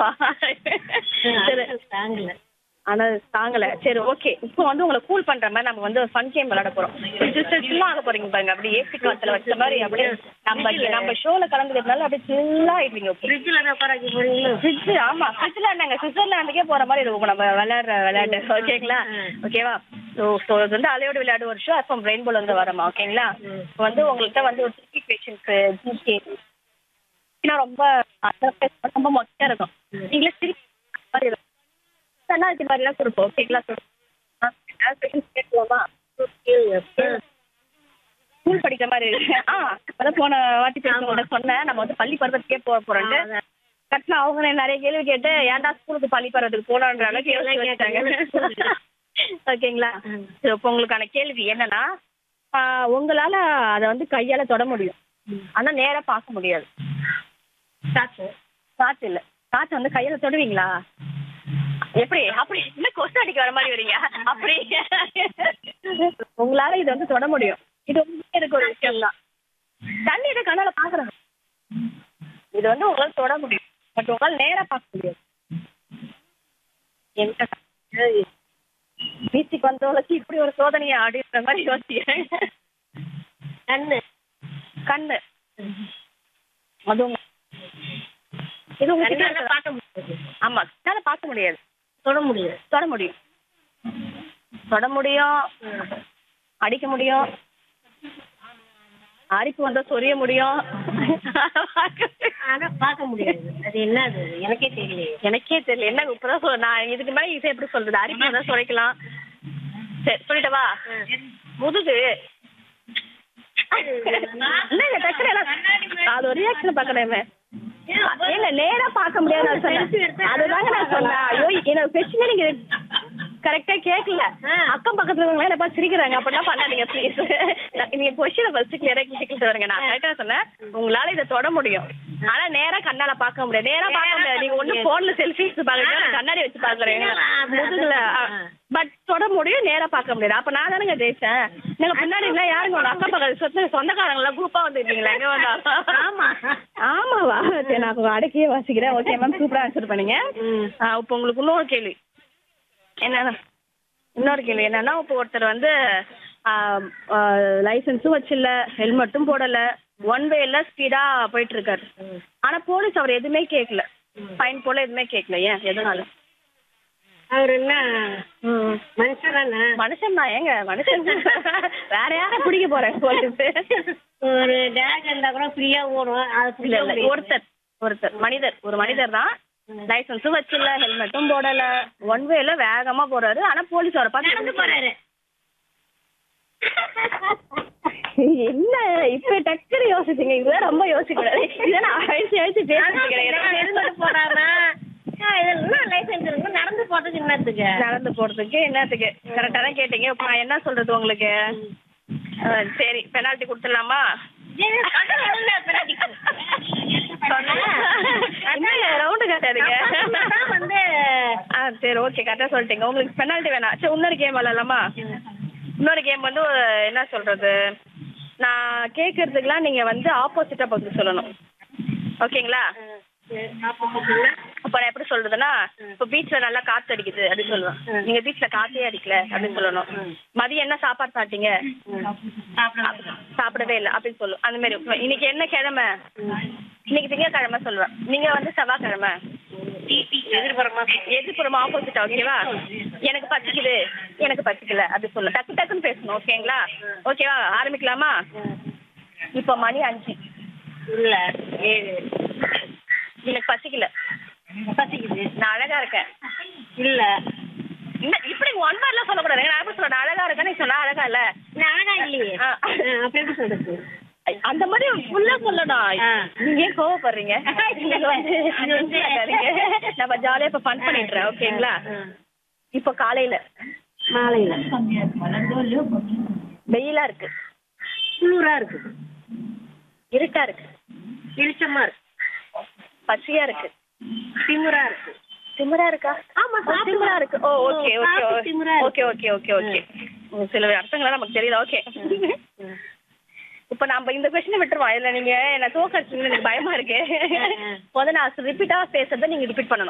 ஆமாவா சரி தாங்கல ஆனா தாங்கல சரி ஓகே இப்போ வந்து உங்களை கூல் பண்ற மாதிரி நம்ம வந்து ஒரு ஃபன் கேம் விளையாட போறோம் சிஸ்டர் சும்மா ஆக போறீங்க பாருங்க அப்படியே ஏசி காத்துல வச்ச மாதிரி அப்படியே நம்ம நம்ம ஷோல கலந்துக்கிறதுனால அப்படியே சில்லா ஆயிடுவீங்க ஃப்ரிட்ஜில் தான் உட்கார வைக்க போறீங்களா ஃப்ரிட்ஜ் ஆமா ஃப்ரிட்ஜ்ல நாங்க சுவிட்சர்லாந்துக்கே போற மாதிரி இருக்கும் நம்ம விளையாடுற விளையாட்டு ஓகேங்களா ஓகேவா ஸோ ஸோ இது வந்து அலையோடு விளையாடு ஒரு ஷோ அப்போ ரெயின்போல இருந்து வரமா ஓகேங்களா இப்போ வந்து உங்கள்கிட்ட வந்து ஒரு த்ரீ கொஷனுக்கு ஜிகே இன்னும் ரொம்ப ரொம்ப மொக்கையா இருக்கும் நீங்களே திருப்பி மாதிரி இருக்கும் பெனால்ட்டி மாதிரிலாம் கொடுப்போம் ஓகேங்களா கொஷின்ஸ் கேட்கலாமா ஸ்கூல் படிக்கிற மாதிரி இருக்கு ஆ அதான் போன வாட்டி பேசும்போது சொன்னேன் நம்ம வந்து பள்ளி பருவத்துக்கே போக போறோம்ட்டு கட்டில அவங்க நிறைய கேள்வி கேட்டு ஏன்டா ஸ்கூலுக்கு பள்ளி பருவத்துக்கு போனோன்ற அளவுக்கு யோசிச்சு வச்சுட்டாங்க ஓகேங்களா சரி இப்போ உங்களுக்கான கேள்வி என்னன்னா ஆ, உங்களால அதை வந்து கையால தொட முடியும் ஆனா நேரா பார்க்க முடியாது காசு காத்து இல்ல காத்து வந்து கையால தொடுவீங்களா எப்படி அப்படி என்ன கொசு அடிக்க வர மாதிரி வரீங்க அப்படி உங்களால இது வந்து தொட முடியும் இது உங்களுக்கு எனக்கு ஒரு விஷயம் தான் தண்ணி இதை கண்ணால பாக்குறாங்க இது வந்து உங்களால தொட முடியும் பட் உங்களால நேரா பார்க்க முடியாது என்ன பீச்சுக்கு வந்தவங்களுக்கு இப்படி ஒரு சோதனையா அப்படின்ற மாதிரி யோசிக்கிறேன் கண்ணு கண்ணு அது உங்க இது உங்க கிட்ட கண்ணால இருக்கிற- பார்க்க முடியாது ஆமா கண்ணால பார்க்க முடியாது தொட முடியாது தொட முடியும் தொட முடியும் அடிக்க முடியும் அரிப்பு வந்தா சொரிய முடியும் ஆனா பார்க்க முடியாது அது என்னது எனக்கே தெரியலையே எனக்கே தெரியல என்ன இப்பதான் சொல்ல நான் இதுக்கு மேல இதை எப்படி சொல்றது அரிப்பு வந்தா சுரைக்கலாம் சரி சொல்லிட்டவா முதுகு இல்ல டக்குனு எல்லாம் அது ஒரு ரியாக்ஷன் பார்க்கணுமே இல்ல நேரா பார்க்க முடியாது நான் சொன்னேன் அதுதாங்க நான் சொன்னேன் ஐயோ எனக்கு பிரச்சனை நீங்க கரெக்டா கேட்கல அக்கம் பக்கத்துல இருக்கவங்க என்ன பார்த்து சிரிக்கிறாங்க அப்படின்னா பண்ணாதீங்க ப்ளீஸ் நீங்க கொஸ்டினை ஃபர்ஸ்ட் கிளியரா கேட்கல வருங்க நான் கரெக்டா சொன்னேன் உங்களால இதை தொட முடியும் ஆனா நேரா கண்ணால பார்க்க முடியாது நேரா பார்க்க முடியாது நீங்க ஒண்ணு போன்ல செல்ஃபி பாக்குறீங்க கண்ணாடி வச்சு பாக்குறீங்க முதுகுல பட் தொட முடியும் நேரா பார்க்க முடியாது அப்ப நான் தானுங்க ஜெயிச்சேன் நீங்க பின்னாடி இல்ல யாருங்க உங்க அக்கம் பக்கத்து சொந்த சொந்தக்காரங்க எல்லாம் குரூப்பா வந்துருக்கீங்களா எங்க வந்தா ஆமா ஆமாவா சரி நான் கொஞ்சம் அடக்கியே வாசிக்கிறேன் ஓகே மேம் சூப்பரா ஆன்சர் பண்ணீங்க ஆ, இப்போ உங்களுக்கு இன்னொரு கேள்வி என்னன்னா இன்னொரு கேள்வி என்னன்னா இப்போ ஒருத்தர் வந்து லைசன்ஸும் வச்சில்ல ஹெல்மெட்டும் போடல ஒன் வேல ஸ்பீடா போயிட்டு இருக்காரு ஆனா போலீஸ் அவர் எதுவுமே கேட்கல ஃபைன் போல எதுவுமே கேட்கல ஏன் எதனால அவர் என்ன மனுஷன் தானே மனுஷன் தான் ஏங்க மனுஷன் வேற யாரை பிடிக்க போறேன் போலீஸ் ஒரு டேக் இருந்தா கூட ஃப்ரீயா ஓடும் அது இல்ல பிடிக்க இல்ல முடியாது. ஒருத்தர் ஒருத்தர் மனிதர் ஒரு மனிதர் தான் லைசன்ஸும் வச்சில்ல ஹெல்மெட்டும் போடல ஒன் வேல வேகமா போறாரு ஆனா போலீஸ் அவரை பார்த்து நடந்து போறாரு என்ன இப்ப டக்குனு யோசிச்சீங்க இதுதான் ரொம்ப யோசிக்க கூடாது இதை நான் அழிச்சு அழிச்சு பேசிட்டு ஹெல்மெட் கிடையாது போடாம இதெல்லாம் லைசன்ஸ் இருக்கு நடந்து போறதுக்கு என்னத்துக்கு நடந்து போறதுக்கு என்னத்துக்கு கரெக்டா தான் கேட்டீங்க இப்ப நான் என்ன சொல்றது உங்களுக்கு அஹ், சரி பெனால்ட்டி கொடுத்துடலாமா ரவுண்டு காட்டாதீங்க வந்து ஆ சரி ஓகே கரெக்டாக சொல்லிட்டீங்க உங்களுக்கு பெனால்ட்டி வேணாம் சரி இன்னொரு கேம் விளாடலாமா இன்னொரு கேம் வந்து ஒரு என்ன சொல்றது நான் கேட்கறதுக்குலாம் நீங்க வந்து ஆப்போசிட்டா பதில் சொல்லணும் ஓகேங்களா அப்ப நான் எப்படி சொல்றதுன்னா இப்போ பீச்ல நல்லா காத்து அடிக்குது அப்படின்னு சொல்லுவேன் நீங்க பீச்ல காத்தே அடிக்கல அப்படின்னு சொல்லணும் மதியம் என்ன சாப்பாடு சாப்பிட்டீங்க சாப்பிடவே இல்லை அப்படின்னு சொல்லும் அந்த மாதிரி இப்ப இன்னைக்கு என்ன கிழமை இன்னைக்கு திங்கக்கிழமை சொல்லுவேன் நீங்க வந்து செவ்வாய்க்கிழமை எதிர்புறமா எதிர்ப்புறமா ஆப்போசிட் ஓகேவா எனக்கு பசிக்குது எனக்கு பசிக்கல அது சொல்லு டக்கு டக்குன்னு பேசணும் ஓகேங்களா ஓகேவா ஆரம்பிக்கலாமா இப்போ மணி அஞ்சு இல்ல ஏழு எனக்கு பசிக்கல பசிக்குது நான் அழகா இருக்கேன் இல்ல இந்த இப்படி ஒன் வேர்ட்லாம் சொல்லக்கூடாது நான் எப்படி சொல்றேன் நான் அழகா இருக்கேன்னு சொன்னா அழகா இல்ல நான் அழகா இல்லையே ஆ. அப்ப எப்படி சொல்றது அந்த மாதிரி ஃபுல்லா சொல்லணும் ஆ. நீங்க ஏன் கோவப்படுறீங்க நீங்க வந்து இது வந்து- இருக்காதீங்க. நம்ம ஜாலியா இப்ப ஃபன் பண்ணிடுறேன் ஓகேங்களா இப்போ காலையில மாலையில வெயிலா இருக்கு குளிரா இருக்கு இருட்டா இருக்கு வெளிச்சமா இருக்கு பசியா இருக்கு திமிரா இருக்கு திமிரா இருக்கா ஆமா, ஓ, திமிரா இருக்கு ஓ ஓகே ஓகே சாப்பிட்டு திமிரா இருக்கு. ஓகே ஓகே ஓகே ஓகே சில அர்த்தங்கள்லாம் நமக்கு தெரியல ஓகே இப்ப நம்ம இந்த கொஸ்டினை விட்டுருவோம் இதுல நீங்க என்ன தோக்கடிச்சீங்கன்னு எனக்கு பயமா இருக்கு முதல்ல நான் ரிப்பீட்டா பேசுறதை நீங்க ரிப்பீட் பண்ணணும்